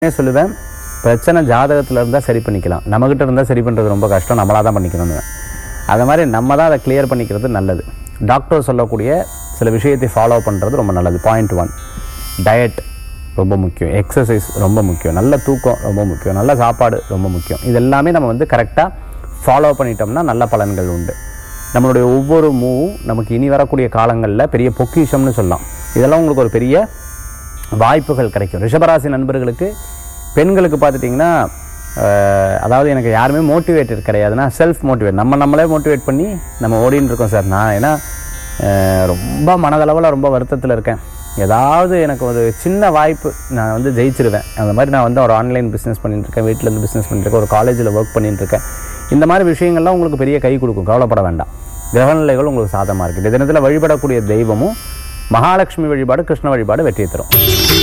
நான் சொல்லுவேன் பிரச்சனை ஜாதகத்தில் இருந்தால் சரி பண்ணிக்கலாம் நம்மக்கிட்ட இருந்தால் சரி பண்ணுறது ரொம்ப கஷ்டம் நம்மளாக தான் பண்ணிக்கணும்னு அது மாதிரி நம்ம தான் அதை கிளியர் பண்ணிக்கிறது நல்லது டாக்டர் சொல்லக்கூடிய சில விஷயத்தை ஃபாலோ பண்ணுறது ரொம்ப நல்லது பாயிண்ட் ஒன் டயட் ரொம்ப முக்கியம் எக்ஸசைஸ் ரொம்ப முக்கியம் நல்ல தூக்கம் ரொம்ப முக்கியம் நல்ல சாப்பாடு ரொம்ப முக்கியம் இது எல்லாமே நம்ம வந்து கரெக்டாக ஃபாலோ பண்ணிட்டோம்னா நல்ல பலன்கள் உண்டு நம்மளுடைய ஒவ்வொரு மூவும் நமக்கு இனி வரக்கூடிய காலங்களில் பெரிய பொக்கிஷம்னு சொல்லலாம் இதெல்லாம் உங்களுக்கு ஒரு பெரிய வாய்ப்புகள் கிடைக்கும் ரிஷபராசி நண்பர்களுக்கு பெண்களுக்கு பார்த்துட்டிங்கன்னா அஹ், அதாவது எனக்கு யாருமே மோட்டிவேட்டட் கிடையாதுன்னா செல்ஃப் மோட்டிவேட் நம்ம நம்மளே மோட்டிவேட் பண்ணி நம்ம ஓடின்னு இருக்கோம் சார் நான் ஏன்னா அஹ், ரொம்ப மனதளவில் ரொம்ப வருத்தத்தில் இருக்கேன் ஏதாவது எனக்கு ஒரு சின்ன வாய்ப்பு நான் வந்து ஜெயிச்சிருவேன் அந்த மாதிரி நான் வந்து ஒரு ஆன்லைன் பிஸ்னஸ் பண்ணிட்டு இருக்கேன் வீட்டிலேருந்து பிஸ்னஸ் பண்ணிட்டு இருக்கேன் ஒரு காலேஜில் ஒர்க் பண்ணிட்டு இருக்கேன் இந்த மாதிரி விஷயங்கள்லாம் உங்களுக்கு பெரிய கை கொடுக்கும் கவலைப்பட வேண்டாம் கிரகநிலைகள் உங்களுக்கு சாதமாக இருக்குது இந்த தினத்தில் வழிபடக்கூடிய தெய்வமும் மகாலட்சுமி வழிபாடு கிருஷ்ண வழிபாடு வெற்றியை தரும்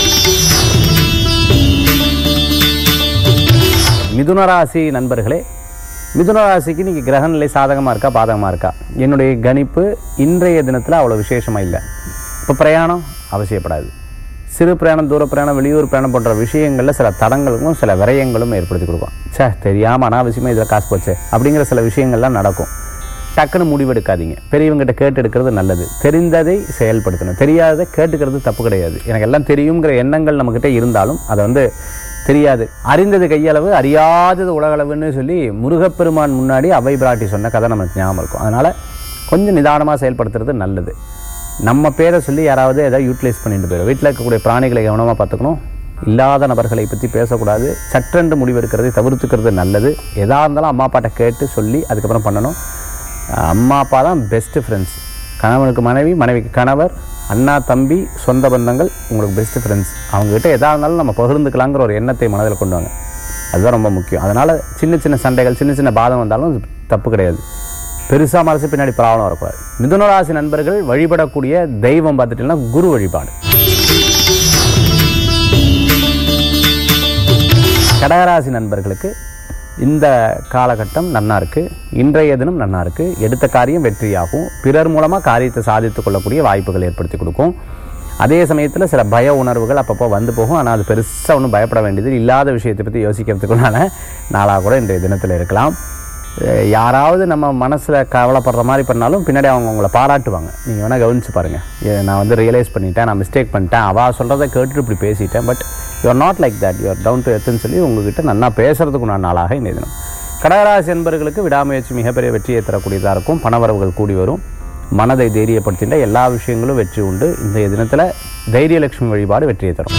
மிதுன ராசி நண்பர்களே மிதுன ராசிக்கு நீங்கள் கிரகநிலை சாதகமாக இருக்கா பாதகமாக இருக்கா என்னுடைய கணிப்பு இன்றைய தினத்தில் அவ்வளோ விசேஷமாக இல்லை இப்போ பிரயாணம் அவசியப்படாது சிறு பிரயாணம் தூர பிரயாணம் வெளியூர் பிரயாணம் போன்ற விஷயங்களில் சில தடங்களுக்கும் சில விரயங்களும் ஏற்படுத்தி கொடுக்கும் ச்சே தெரியாமல் அனாவசியமாக இதில் காசு போச்சே அப்படிங்கிற சில விஷயங்கள்லாம் நடக்கும் டக்குன்னு முடிவெடுக்காதீங்க பெரியவங்ககிட்ட கேட்டு எடுக்கிறது நல்லது தெரிந்ததை செயல்படுத்தணும் தெரியாததை கேட்டுக்கிறது தப்பு கிடையாது எனக்கு எல்லாம் தெரியுங்கிற எண்ணங்கள் நம்மக்கிட்ட இருந்தாலும் அதை வந்து தெரியாது அறிந்தது கையளவு அறியாதது உலகளவுன்னு சொல்லி முருகப்பெருமான் முன்னாடி அவை பிராட்டி சொன்ன கதை நமக்கு ஞாபகம் இருக்கும் அதனால் கொஞ்சம் நிதானமாக செயல்படுத்துறது நல்லது நம்ம பேரை சொல்லி யாராவது எதாவது யூட்டிலைஸ் பண்ணிட்டு போயிடும் வீட்டில் இருக்கக்கூடிய பிராணிகளை கவனமாக பார்த்துக்கணும் இல்லாத நபர்களை பற்றி பேசக்கூடாது சற்றென்று முடிவெடுக்கிறதை தவிர்த்துக்கிறது நல்லது எதாக இருந்தாலும் அம்மா அப்பாட்ட கேட்டு சொல்லி அதுக்கப்புறம் பண்ணணும் அம்மா அப்பா தான் பெஸ்ட்டு ஃப்ரெண்ட்ஸ் கணவனுக்கு மனைவி மனைவிக்கு கணவர் அண்ணா தம்பி சொந்த பந்தங்கள் உங்களுக்கு பெஸ்ட்டு ஃப்ரெண்ட்ஸ் அவங்ககிட்ட எதாக இருந்தாலும் நம்ம பகிர்ந்துக்கலாங்கிற ஒரு எண்ணத்தை மனதில் கொண்டு வாங்க அதுதான் ரொம்ப முக்கியம் அதனால் சின்ன சின்ன சண்டைகள் சின்ன சின்ன பாதம் வந்தாலும் அது தப்பு கிடையாது பெருசாக மனசு பின்னாடி ப்ராப்ளம் வரக்கூடாது மிதுனராசி நண்பர்கள் வழிபடக்கூடிய தெய்வம் பார்த்துட்டீங்கன்னா குரு வழிபாடு கடகராசி நண்பர்களுக்கு இந்த காலகட்டம் நன்னா இருக்கு இன்றைய தினம் நன்னா இருக்கு எடுத்த காரியம் வெற்றியாகும் பிறர் மூலமாக காரியத்தை சாதித்துக் கொள்ளக்கூடிய வாய்ப்புகள் ஏற்படுத்தி கொடுக்கும் அதே சமயத்தில் சில பய உணர்வுகள் அப்பப்போ வந்து போகும் ஆனால் அது பெருசாக ஒன்றும் பயப்பட வேண்டியது இல்லாத விஷயத்தை பற்றி யோசிக்கிறதுக்குள்ளான நாளாக கூட இன்றைய தினத்தில் இருக்கலாம் அஹ் யாராவது நம்ம மனசில் கவலைப்படுற மாதிரி பண்ணாலும் பின்னாடி அவங்க உங்களை பாராட்டுவாங்க நீங்கள் வேணால் கவனிச்சு பாருங்கள் நான் வந்து ரியலைஸ் பண்ணிட்டேன் நான் மிஸ்டேக் பண்ணிட்டேன் அவள் சொல்கிறத கேட்டுட்டு இப்படி பேசிட்டேன் but you're not like that you're down to எத்துன்னு சொல்லி உங்ககிட்ட நல்லா பேசுறதுக்கு நான் நாளாக இன்றைய தினம் கடகராசி என்பவர்களுக்கு விடாமுயற்சி மிகப்பெரிய வெற்றியை தரக்கூடியதாக இருக்கும் பணவரவுகள் கூடி வரும் மனதை தைரியப்படுத்திட்ட எல்லா விஷயங்களும் வெற்றி உண்டு இன்றைய தினத்தில் தைரியலட்சுமி வழிபாடு வெற்றியை தரும்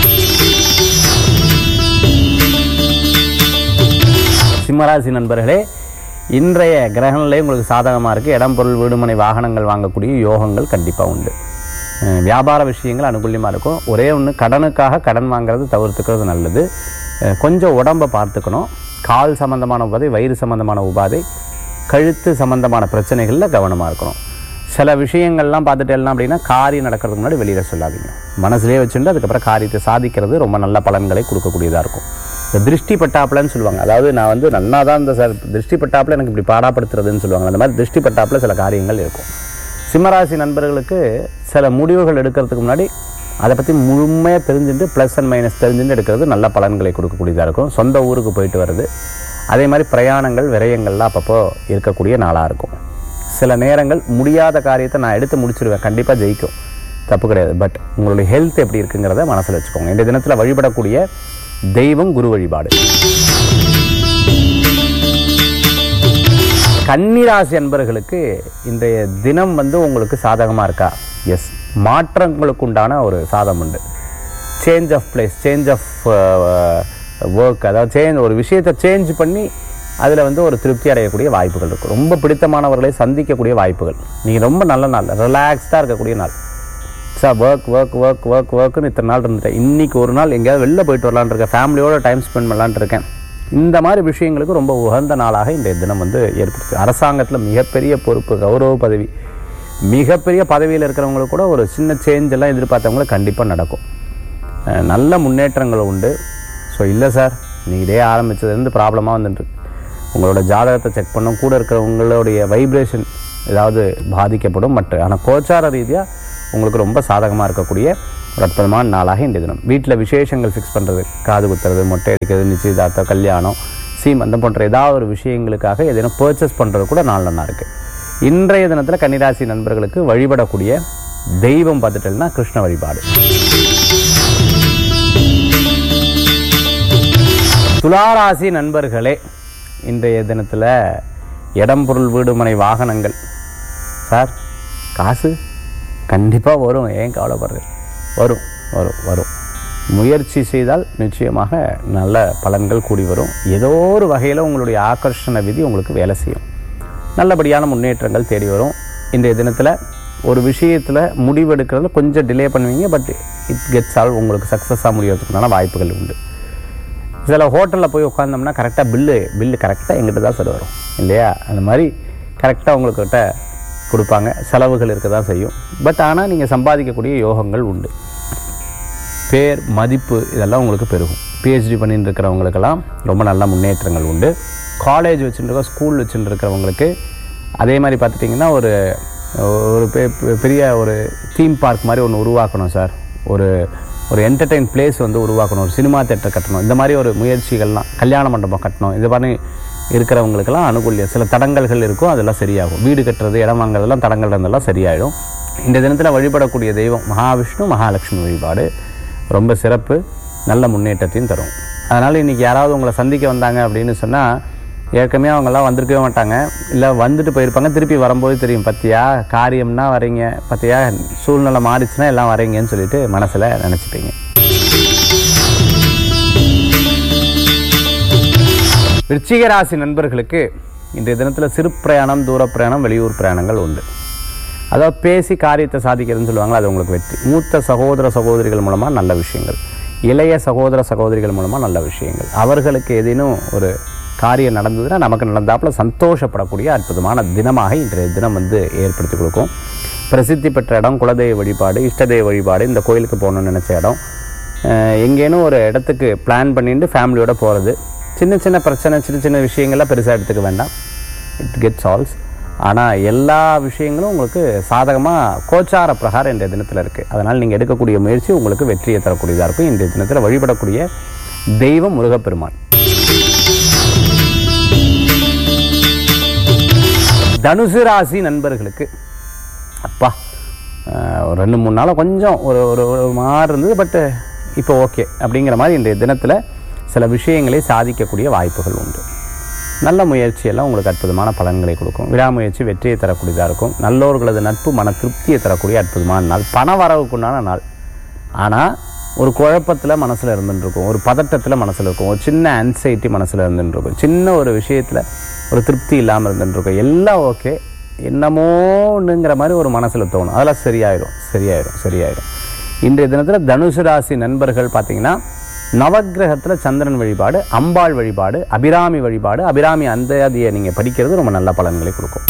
சிம்மராசி நண்பர்களே இன்றைய கிரகநிலை உங்களுக்கு சாதகமாக இருக்குது இடம் பொருள் வீடுமனை வாகனங்கள் வாங்கக்கூடிய யோகங்கள் கண்டிப்பாக உண்டு அஹ் வியாபார விஷயங்கள் அனுகூலியமாக இருக்கும் ஒரே ஒன்று கடனுக்காக கடன் வாங்குறது தவிர்த்துக்கிறது நல்லது அஹ் கொஞ்சம் உடம்பை பார்த்துக்கணும் கால் சம்பந்தமான உபாதை வயிறு சம்பந்தமான உபாதை கழுத்து சம்பந்தமான பிரச்சனைகளில் கவனமாக இருக்கணும் சில விஷயங்கள்லாம் பார்த்துட்டு எல்லாம் அப்படின்னா காரியம் நடக்கிறதுக்கு முன்னாடி வெளியில் சொல்லாதீங்க மனசுலேயே வச்சுட்டு அதுக்கப்புறம் காரியத்தை சாதிக்கிறது ரொம்ப நல்ல பலன்களை கொடுக்கக்கூடியதாக இருக்கும் இந்த திருஷ்டி பட்டாப்புலன்னு சொல்லுவாங்க அதாவது நான் வந்து நல்லா தான் இந்த சார் திருஷ்டி பட்டாப்புல எனக்கு இப்படி பாடாப்படுத்துறதுன்னு சொல்லுவாங்க அந்த மாதிரி திருஷ்டி பட்டாப்புல சில காரியங்கள் இருக்கும் சிம்மராசி நண்பர்களுக்கு சில முடிவுகள் எடுக்கிறதுக்கு முன்னாடி அதை பற்றி முழுமையாக தெரிஞ்சுட்டு ப்ளஸ் அண்ட் மைனஸ் தெரிஞ்சுட்டு எடுக்கிறது நல்ல பலன்களை கொடுக்கக்கூடியதாக இருக்கும் சொந்த ஊருக்கு போயிட்டு வர்றது அதே மாதிரி பிரயாணங்கள் விரயங்கள்லாம் அப்பப்போ இருக்கக்கூடிய நாளாக இருக்கும் சில நேரங்கள் முடியாத காரியத்தை நான் எடுத்து முடிச்சிடுவேன் கண்டிப்பாக ஜெயிக்கும் தப்பு கிடையாது பட் உங்களுடைய ஹெல்த் எப்படி இருக்குங்கிறத மனசில் வச்சுக்கோங்க இந்த தினத்தில் வழிபடக்கூடிய தெய்வம் குரு வழிபாடு கன்னிராசி அன்பர்களுக்கு இன்றைய தினம் வந்து உங்களுக்கு சாதகமாக இருக்கா எஸ் மாற்றங்களுக்கு உண்டான ஒரு சாதம் உண்டு change of place change of work அதாவது சேஞ்ச் ஒரு விஷயத்தை சேஞ்ச் பண்ணி அதில் வந்து ஒரு திருப்தி அடையக்கூடிய வாய்ப்புகள் இருக்கும் ரொம்ப பிடித்தமானவர்களை சந்திக்கக்கூடிய வாய்ப்புகள் நீங்கள் ரொம்ப நல்ல நாள் ரிலாக்ஸ்டாக இருக்கக்கூடிய நாள் sir work work work work ஒர்க்குன்னு இத்தனை நாள் இருந்துட்டேன் இன்றைக்கி ஒரு நாள் எங்கேயாவது வெளில போயிட்டு வரலான்னு இருக்கேன் ஃபேமிலியோட டைம் ஸ்பெண்ட் பண்ணலான்ட்டு இருக்கேன் இந்த மாதிரி விஷயங்களுக்கு ரொம்ப உகந்த நாளாக இன்றைய தினம் வந்து ஏற்படுத்து அரசாங்கத்தில் மிகப்பெரிய பொறுப்பு கௌரவ பதவி மிகப்பெரிய பதவியில் இருக்கிறவங்களுக்கு கூட ஒரு சின்ன சேஞ்ச் எல்லாம் எதிர்பார்த்தவங்களுக்கு கண்டிப்பாக நடக்கும் அஹ் நல்ல முன்னேற்றங்கள் உண்டு ஸோ இல்லை சார் நீங்கள் இதே ஆரம்பித்ததுலேருந்து ப்ராப்ளமாக வந்துட்டுருக்கு உங்களோட ஜாதகத்தை செக் பண்ணும் கூட இருக்கிறவங்களுடைய வைப்ரேஷன் ஏதாவது பாதிக்கப்படும் மற்ற ஆனால் கோச்சார ரீதியாக உங்களுக்கு ரொம்ப சாதகமாக இருக்கக்கூடிய ஒரு அற்புதமான நாளாக இந்த தினம் வீட்டில் விசேஷங்கள் ஃபிக்ஸ் பண்ணுறது காது குத்துறது மொட்டை அடிக்கிறது நிச்சயதார்த்தம் கல்யாணம் சீமந்தம் போன்ற ஏதாவது ஒரு விஷயங்களுக்காக எதேனும் பர்ச்சேஸ் பண்ணுறது கூட நாள் நல்லா இருக்குது இன்றைய தினத்தில் கன்னிராசி நண்பர்களுக்கு வழிபடக்கூடிய தெய்வம் பார்த்துட்டேன்னா கிருஷ்ண வழிபாடு துளாராசி நண்பர்களே இன்றைய தினத்தில் இடம் பொருள் வீடு மனை வாகனங்கள் சார் காசு கண்டிப்பாக வரும் ஏன் கவலைப்படுறது வரும் வரும் வரும் முயற்சி செய்தால் நிச்சயமாக நல்ல பலன்கள் கூடி வரும் ஏதோ ஒரு வகையில் உங்களுடைய ஆகர்ஷண விதி உங்களுக்கு வேலை செய்யும் நல்லபடியான முன்னேற்றங்கள் தேடி வரும் இன்றைய தினத்தில் ஒரு விஷயத்தில் முடிவெடுக்கிறதுல கொஞ்சம் டிலே பண்ணுவீங்க பட் இட் கெட்ஸ் ஆல் உங்களுக்கு சக்ஸஸாக முடியறதுக்குண்டான வாய்ப்புகள் உண்டு சில ஹோட்டலில் போய் உட்காந்தோம்னா கரெக்டாக பில்லு பில்லு கரெக்டாக எங்கிட்ட தான் சார் வரும் இல்லையா அந்த மாதிரி கரெக்டாக உங்கள்கிட்ட கொடுப்பாங்க செலவுகள் இருக்க தான் செய்யும் பட் ஆனால் நீங்கள் சம்பாதிக்கக்கூடிய யோகங்கள் உண்டு பேர் மதிப்பு இதெல்லாம் உங்களுக்கு பெருகும் பிஹெச்டி பண்ணிட்டு இருக்கிறவங்களுக்கெல்லாம் ரொம்ப நல்ல முன்னேற்றங்கள் உண்டு காலேஜ் வச்சுட்டு ஸ்கூல் வச்சுட்டு இருக்கிறவங்களுக்கு அதே மாதிரி பார்த்துட்டிங்கன்னா ஒரு ஒரு பெ- பெ- பெரிய ஒரு தீம் பார்க் மாதிரி ஒன்று உருவாக்கணும் சார் ஒரு ஒரு என்டர்டெயின் பிளேஸ் வந்து உருவாக்கணும் ஒரு சினிமா தேட்டர் கட்டணும் இந்த மாதிரி ஒரு முயற்சிகள்லாம் கல்யாண மண்டபம் கட்டணும் இது மாதிரி இருக்கிறவங்களுக்கெல்லாம் அனுகூல்யம் சில தடங்கல்கள் இருக்கும் அதெல்லாம் சரியாகும் வீடு கட்டுறது இடம் வாங்குறதெல்லாம் தடங்கள் இருந்தெல்லாம் சரியாயிடும் இந்த தினத்தில் வழிபடக்கூடிய தெய்வம் மகாவிஷ்ணு மகாலட்சுமி வழிபாடு ரொம்ப சிறப்பு நல்ல முன்னேற்றத்தையும் தரும் அதனால் இன்றைக்கி யாராவது உங்களை சந்திக்க வந்தாங்க அப்படின்னு சொன்னால் ஏற்கனவே அவங்கெல்லாம் வந்திருக்கவே மாட்டாங்க இல்லை வந்துட்டு போயிருப்பாங்க திருப்பி வரும்போது தெரியும் பத்தியா காரியம்னா வரீங்க பத்தியா சூழ்நிலை மாறிச்சுன்னா எல்லாம் வரீங்கன்னு சொல்லிட்டு மனசில் நினச்சிப்பீங்க விருச்சிக ராசி நண்பர்களுக்கு இன்றைய தினத்தில் சிறு பிரயாணம் தூர பிரயாணம் வெளியூர் பிரயாணங்கள் உண்டு அதாவது பேசி காரியத்தை சாதிக்கிறதுன்னு சொல்லுவாங்களா அது உங்களுக்கு வெற்றி மூத்த சகோதர சகோதரிகள் மூலமாக நல்ல விஷயங்கள் இளைய சகோதர சகோதரிகள் மூலமாக நல்ல விஷயங்கள் அவர்களுக்கு ஏதேனும் ஒரு காரியம் நடந்ததுன்னா நமக்கு நடந்தாப்புல சந்தோஷப்படக்கூடிய அற்புதமான தினமாக இன்றைய தினம் வந்து ஏற்படுத்தி கொடுக்கும் பிரசித்தி பெற்ற இடம் குலதெய்வ வழிபாடு இஷ்டதெய்வ வழிபாடு இந்த கோயிலுக்கு போகணும்னு நினச்ச இடம் அஹ் எங்கேனும் ஒரு இடத்துக்கு பிளான் பண்ணிட்டு ஃபேமிலியோட போகிறது சின்ன சின்ன பிரச்சனை சின்ன சின்ன விஷயங்கள்லாம் பெருசாக எடுத்துக்க வேண்டாம் இட் கெட் சால்வ்ஸ் ஆனால் எல்லா விஷயங்களும் உங்களுக்கு சாதகமாக கோச்சார பிரகாரம் இன்றைய தினத்தில் இருக்குது அதனால் நீங்கள் எடுக்கக்கூடிய முயற்சி உங்களுக்கு வெற்றியை தரக்கூடியதாக இருக்கும் இன்றைய தினத்தில் வழிபடக்கூடிய தெய்வம் முருகப்பெருமான் தனுசு ராசி நண்பர்களுக்கு அப்பா அஹ், ஒரு ரெண்டு மூணு நாளாக கொஞ்சம் ஒரு ஒரு ஒரு மாதிரி இருந்தது பட்டு இப்போ ஓகே அப்படிங்கிற மாதிரி இன்றைய தினத்தில் சில விஷயங்களை சாதிக்கக்கூடிய வாய்ப்புகள் உண்டு நல்ல முயற்சியெல்லாம் உங்களுக்கு அற்புதமான பலன்களை கொடுக்கும் விடாமுயற்சி வெற்றியை தரக்கூடியதாக இருக்கும் நல்லோர்களது நட்பு மன திருப்தியை தரக்கூடிய அற்புதமான நாள் பண வரவுக்குண்டான நாள் ஆனால் ஒரு குழப்பத்தில் மனசில் இருந்துருக்கும் ஒரு பதட்டத்தில் மனசில் இருக்கும் ஒரு சின்ன அன்சைட்டி மனசில் இருந்துருக்கும் சின்ன ஒரு விஷயத்தில் ஒரு திருப்தி இல்லாமல் இருந்துருக்கும் எல்லாம் ஓகே என்னமோன்னுங்கிற மாதிரி ஒரு மனசில் தோணும் அதெல்லாம் சரியாயிடும் சரியாயிடும் சரியாயிடும் இன்றைய தினத்தில் தனுசு ராசி நண்பர்கள் பார்த்தீங்கன்னா நவக்கிரகத்தில் சந்திரன் வழிபாடு அம்பாள் வழிபாடு அபிராமி வழிபாடு அபிராமி அந்தாதியை நீங்கள் படிக்கிறது ரொம்ப நல்ல பலன்களை கொடுக்கும்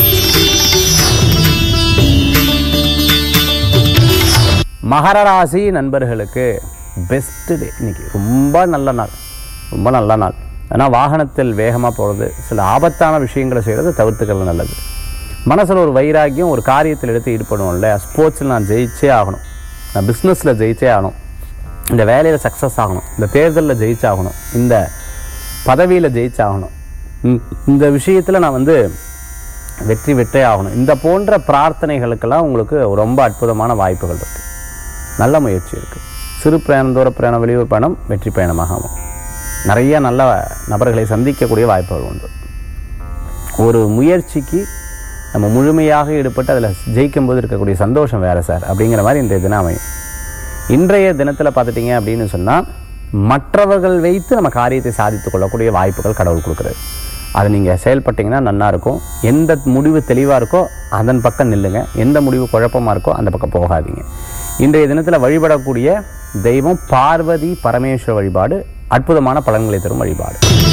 மகர ராசி நண்பர்களுக்கு பெஸ்ட் டே இன்னைக்கு ரொம்ப நல்ல நாள் ரொம்ப நல்ல நாள் ஆனால் வாகனத்தில் வேகமாக போகிறது சில ஆபத்தான விஷயங்களை செய்கிறது தவிர்த்துக்கிறது நல்லது மனசில் ஒரு வைராக்கியம் ஒரு காரியத்தில் எடுத்து ஈடுபடுவோம்ல ஸ்போர்ட்ஸில் நான் ஜெயிச்சே ஆகணும் நான் பிஸ்னஸில் ஜெயிச்சே ஆகணும் இந்த வேலையில் சக்ஸஸ் ஆகணும் இந்த தேர்தலில் ஜெயிச்சாகணும் இந்த பதவியில் ஜெயிச்சாகணும் இந்த- இந்த விஷயத்தில் நான் வந்து வெற்றி வெற்றே ஆகணும் இந்த போன்ற பிரார்த்தனைகளுக்கெல்லாம் உங்களுக்கு ரொம்ப அற்புதமான வாய்ப்புகள் இருக்குது நல்ல முயற்சி இருக்குது சிறு பிரயாணம் தூர பிரயாணம் வெளியூர் பயணம் வெற்றி பயணமாக ஆகும் நிறைய நல்ல நபர்களை சந்திக்கக்கூடிய வாய்ப்புகள் உண்டு ஒரு முயற்சிக்கு நம்ம முழுமையாக ஈடுபட்டு அதில் ஜெயிக்கும் போது இருக்கக்கூடிய சந்தோஷம் வேறு சார் அப்படிங்கிற மாதிரி இன்றைய தினம் அமையும் இன்றைய தினத்தில் பார்த்துட்டிங்க அப்படின்னு சொன்னால் மற்றவர்கள் வைத்து நம்ம காரியத்தை சாதித்து கொள்ளக்கூடிய வாய்ப்புகள் கடவுள் கொடுக்குறாரு அதை நீங்கள் செயல்பட்டீங்கன்னா நன்னா இருக்கும் எந்த முடிவு தெளிவாக இருக்கோ அதன் பக்கம் நில்லுங்க எந்த முடிவு குழப்பமாக இருக்கோ அந்த பக்கம் போகாதீங்க இன்றைய தினத்தில் வழிபடக்கூடிய தெய்வம் பார்வதி பரமேஸ்வர வழிபாடு அற்புதமான பலன்களை தரும் வழிபாடு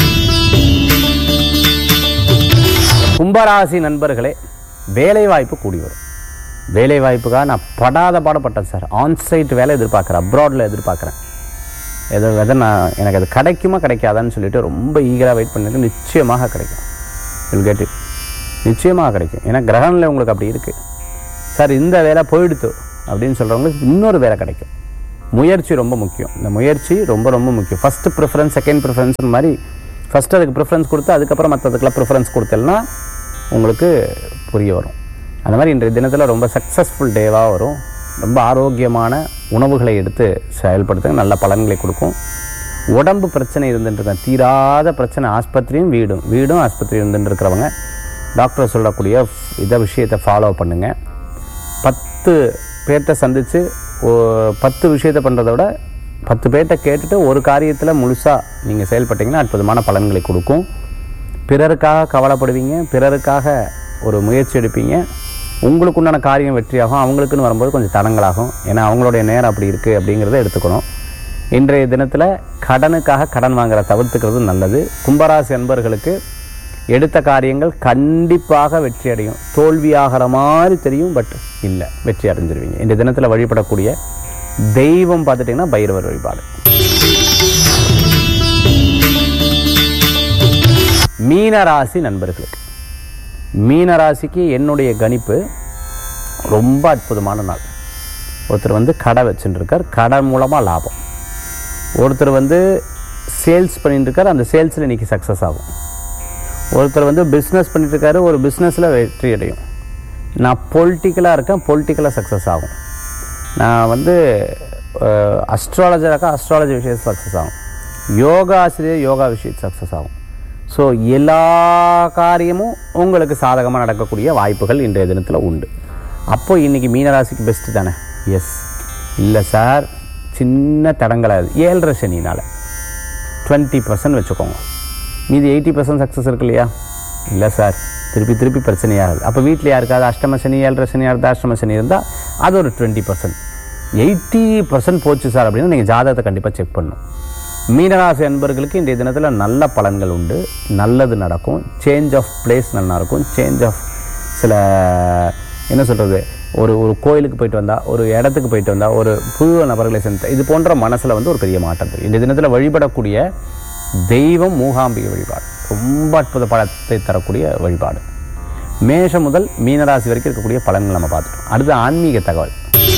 கும்பராசி நண்பர்களே வேலை வாய்ப்பு கூடி வரும் வேலை வாய்ப்புக்காக நான் படாத பாடுபட்டேன் சார் ஆன்சைட் வேலை எதிர்பார்க்குறேன் அப்ராடில் எதிர்பார்க்குறேன் எது எதை நான் எனக்கு அது கிடைக்குமா கிடைக்காதான்னு சொல்லிட்டு ரொம்ப ஈகராக வெயிட் பண்ணிட்டு நிச்சயமாக கிடைக்கும் வில் கெட் இட் நிச்சயமாக கிடைக்கும் ஏன்னா கிரகணில் உங்களுக்கு அப்படி இருக்குது சார் இந்த வேலை போயிடுத்து அப்படின்னு சொல்கிறவங்களுக்கு இன்னொரு வேலை கிடைக்கும் முயற்சி ரொம்ப முக்கியம் இந்த முயற்சி ரொம்ப ரொம்ப முக்கியம் ஃபஸ்ட்டு ப்ரிஃபரன்ஸ் செகண்ட் ப்ரிஃபரன்ஸ் மாதிரி ஃபஸ்ட்டு அதுக்கு ப்ரிஃபரன்ஸ் கொடுத்து அதுக்கப்புறம் மற்றதுக்கெல்லாம் ப்ரிஃபரன்ஸ் கொடுத்தேன்னா உங்களுக்கு புரிய வரும் அந்த மாதிரி இன்றைய தினத்தில் ரொம்ப சக்ஸஸ்ஃபுல் டேவாக வரும் ரொம்ப ஆரோக்கியமான உணவுகளை எடுத்து செயல்படுத்துங்க நல்ல பலன்களை கொடுக்கும் உடம்பு பிரச்சனை இருந்துட்டு தீராத பிரச்சனை ஆஸ்பத்திரியும் வீடும் வீடும் ஆஸ்பத்திரி இருந்துட்டு இருக்கிறவங்க டாக்டர் சொல்லக்கூடிய இதை விஷயத்தை ஃபாலோ பண்ணுங்கள் பத்து பேர்கிட்ட சந்தித்து பத்து விஷயத்தை பண்ணுறத விட பத்து பேர்கிட்ட கேட்டுட்டு ஒரு காரியத்தில் முழுசாக நீங்கள் செயல்பட்டீங்கன்னா அற்புதமான பலன்களை கொடுக்கும் பிறருக்காக கவலைப்படுவீங்க பிறருக்காக ஒரு முயற்சி எடுப்பீங்க உங்களுக்கு உண்டான காரியம் வெற்றியாகும் அவங்களுக்குன்னு வரும்போது கொஞ்சம் தடங்களாகும் ஏன்னா அவங்களுடைய நேரம் அப்படி இருக்குது அப்படிங்கிறத எடுத்துக்கணும் இன்றைய தினத்தில் கடனுக்காக கடன் வாங்குற தவிர்த்துக்கிறது நல்லது கும்பராசி அன்பர்களுக்கு எடுத்த காரியங்கள் கண்டிப்பாக வெற்றி அடையும் தோல்வியாகிற மாதிரி தெரியும் பட் இல்லை வெற்றி அடைஞ்சிருவீங்க இந்த தினத்தில் வழிபடக்கூடிய தெய்வம் பார்த்துட்டிங்கன்னா பைரவர் வழிபாடு மீனராசி நண்பர்களுக்கு மீனராசிக்கு என்னுடைய கணிப்பு ரொம்ப அற்புதமான நாள் ஒருத்தர் வந்து கடை வச்சுட்டு இருக்கார் கடை மூலமாக லாபம் ஒருத்தர் வந்து சேல்ஸ் பண்ணிட்டு இருக்கார் அந்த சேல்ஸில் இன்றைக்கி சக்ஸஸ் ஆகும் ஒருத்தர் வந்து பிஸ்னஸ் பண்ணிட்டு இருக்காரு ஒரு பிஸ்னஸில் வெற்றி அடையும் நான் பொலிட்டிக்கலாக இருக்கேன் பொலிட்டிக்கலாக சக்ஸஸ் ஆகும் நான் வந்து அஸ்ட்ராலஜராக அஸ்ட்ராலஜி விஷயத்தில் சக்ஸஸ் ஆகும் யோகா ஆசிரியர் யோகா விஷயத்தில் சக்ஸஸ் ஆகும் ஸோ எல்லா காரியமும் உங்களுக்கு சாதகமாக நடக்கக்கூடிய வாய்ப்புகள் இன்றைய தினத்தில் உண்டு அப்போ இன்றைக்கி மீனராசிக்கு பெஸ்ட்டு தானே எஸ் இல்லை சார் சின்ன தடங்களாது ஏழரை சனினால் டுவெண்ட்டி பர்சன்ட் வச்சுக்கோங்க மீதி எயிட்டி பர்சன்ட் சக்ஸஸ் இருக்கு இல்லையா இல்லை சார் திருப்பி திருப்பி பிரச்சனையாகுது அப்போ வீட்டில் யாருக்காவது அஷ்டம சனி ஏழரை சனி இருந்தால் அஷ்டம சனி இருந்தால் அது ஒரு டுவெண்ட்டி பர்சன்ட் எயிட்டி பர்சன்ட் போச்சு சார் அப்படின்னு நீங்கள் ஜாதகத்தை கண்டிப்பாக செக் பண்ணணும் மீனராசி அன்பர்களுக்கு இன்றைய தினத்தில் நல்ல பலன்கள் உண்டு நல்லது நடக்கும் சேஞ்ச் ஆஃப் பிளேஸ் நல்லா இருக்கும் சேஞ்ச் ஆஃப் சில என்ன சொல்கிறது ஒரு ஒரு கோயிலுக்கு போயிட்டு வந்தால் ஒரு இடத்துக்கு போயிட்டு வந்தால் ஒரு புது நபர்களை சந்தித்த இது போன்ற மனசில் வந்து ஒரு பெரிய மாற்றம் தெரியும் இந்த தினத்தில் வழிபடக்கூடிய தெய்வம் மூகாம்பிகை வழிபாடு ரொம்ப அற்புத பலத்தை தரக்கூடிய வழிபாடு மேஷம் முதல் மீனராசி வரைக்கும் இருக்கக்கூடிய பலன்கள் நம்ம பார்த்துட்டோம் அடுத்து ஆன்மீக தகவல்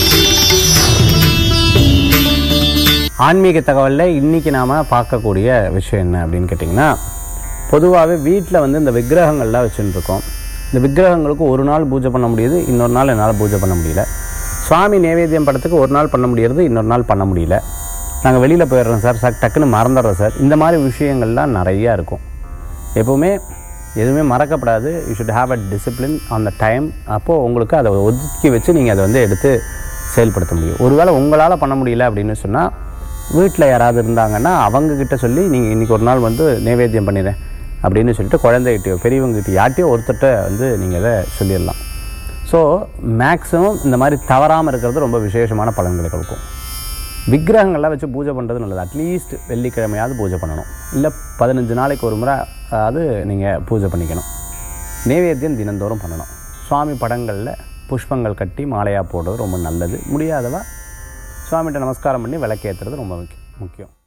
ஆன்மீக தகவலில் இன்றைக்கி நாம் பார்க்கக்கூடிய விஷயம் என்ன அப்படின்னு கேட்டிங்கன்னா பொதுவாகவே வீட்டில் வந்து இந்த விக்கிரகங்கள்லாம் வச்சுட்டு இருக்கோம் இந்த விக்கிரகங்களுக்கு ஒரு நாள் பூஜை பண்ண முடியுது இன்னொரு நாள் என்னால் பூஜை பண்ண முடியல சுவாமி நேவேத்தியம் படத்துக்கு ஒரு நாள் பண்ண முடியறது இன்னொரு நாள் பண்ண முடியல நாங்கள் வெளியில் போயிடுறோம் சார் சார் டக்குன்னு மறந்துடுறோம் சார் இந்த மாதிரி விஷயங்கள்லாம் நிறையா இருக்கும் எப்போவுமே எதுவுமே மறக்கப்படாது you should have a discipline on the time அப்போது உங்களுக்கு அதை ஒதுக்கி வச்சு நீங்கள் அதை வந்து எடுத்து செயல்படுத்த முடியும் ஒருவேளை உங்களால் பண்ண முடியல அப்படின்னு சொன்னால் வீட்டில் யாராவது இருந்தாங்கன்னா அவங்கக்கிட்ட சொல்லி நீங்கள் இன்றைக்கி ஒரு நாள் வந்து நைவேத்தியம் பண்ணிடுறேன் அப்படின்னு சொல்லிட்டு குழந்தைகிட்டயோ பெரியவங்ககிட்ட யார்ட்டையோ ஒருத்தர்கிட்ட வந்து நீங்கள் அதை சொல்லிடலாம் ஸோ மேக்ஸிமம் இந்த மாதிரி தவறாமல் இருக்கிறது ரொம்ப விசேஷமான பலன்களை கொடுக்கும் விக்கிரகங்கள்லாம் வச்சு பூஜை பண்ணுறது நல்லது அட்லீஸ்ட் வெள்ளிக்கிழமையாவது பூஜை பண்ணணும் இல்லை பதினஞ்சு நாளைக்கு ஒரு முறை அது நீங்கள் பூஜை பண்ணிக்கணும் நைவேத்தியம் தினந்தோறும் பண்ணணும் சுவாமி படங்களில் புஷ்பங்கள் கட்டி மாலையாக போடுறது ரொம்ப நல்லது முடியாதவா சுவாமிகிட்ட நமஸ்காரம் பண்ணி விளக்கேற்றுறது ரொம்ப முக்கியம் முக்கியம்